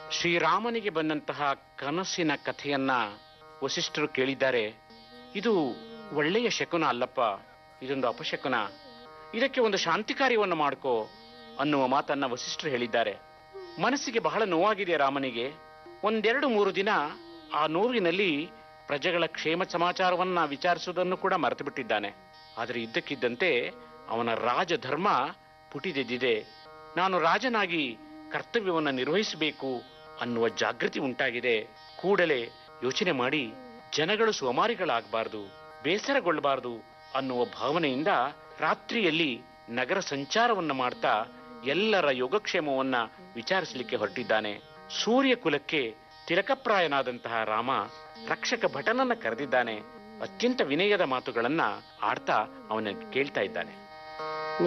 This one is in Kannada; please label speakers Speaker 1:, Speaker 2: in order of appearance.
Speaker 1: ಶ್ರೀರಾಮನಿಗೆ ಬಂದಂತಹ ಕನಸಿನ ಕಥೆಯನ್ನ ವಸಿಷ್ಠರು ಕೇಳಿದ್ದಾರೆ ಇದು ಒಳ್ಳೆಯ ಶಕುನ ಅಲ್ಲಪ್ಪ ಇದೊಂದು ಅಪಶಕುನ ಇದಕ್ಕೆ ಒಂದು ಶಾಂತಿ ಕಾರ್ಯವನ್ನು ಮಾಡ್ಕೋ ಅನ್ನುವ ಮಾತನ್ನ ವಸಿಷ್ಠರು ಹೇಳಿದ್ದಾರೆ ಮನಸ್ಸಿಗೆ ಬಹಳ ನೋವಾಗಿದೆ ರಾಮನಿಗೆ ಒಂದೆರಡು ಮೂರು ದಿನ ಆ ನೋವಿನಲ್ಲಿ ಪ್ರಜೆಗಳ ಕ್ಷೇಮ ಸಮಾಚಾರವನ್ನ ವಿಚಾರಿಸುವುದನ್ನು ಕೂಡ ಮರೆತು ಬಿಟ್ಟಿದ್ದಾನೆ ಆದರೆ ಇದ್ದಕ್ಕಿದ್ದಂತೆ ಅವನ ರಾಜಧರ್ಮ ಪುಟಿದೆದ್ದಿದೆ ನಾನು ರಾಜನಾಗಿ ಕರ್ತವ್ಯವನ್ನು ನಿರ್ವಹಿಸಬೇಕು ಅನ್ನುವ ಜಾಗೃತಿ ಉಂಟಾಗಿದೆ ಕೂಡಲೇ ಯೋಚನೆ ಮಾಡಿ ಜನಗಳು ಸೋಮಾರಿಗಳಾಗಬಾರದು ಬೇಸರಗೊಳ್ಳಬಾರದು ಅನ್ನುವ ಭಾವನೆಯಿಂದ ರಾತ್ರಿಯಲ್ಲಿ ನಗರ ಸಂಚಾರವನ್ನ ಮಾಡ್ತಾ ಎಲ್ಲರ ಯೋಗಕ್ಷೇಮವನ್ನ ವಿಚಾರಿಸಲಿಕ್ಕೆ ಹೊರಟಿದ್ದಾನೆ ಸೂರ್ಯ ಕುಲಕ್ಕೆ ತಿಲಕಪ್ರಾಯನಾದಂತಹ ರಾಮ ರಕ್ಷಕ ಭಟನನ್ನ ಕರೆದಿದ್ದಾನೆ ಅತ್ಯಂತ ವಿನಯದ ಮಾತುಗಳನ್ನ ಆಡ್ತಾ ಅವನ ಕೇಳ್ತಾ ಇದ್ದಾನೆ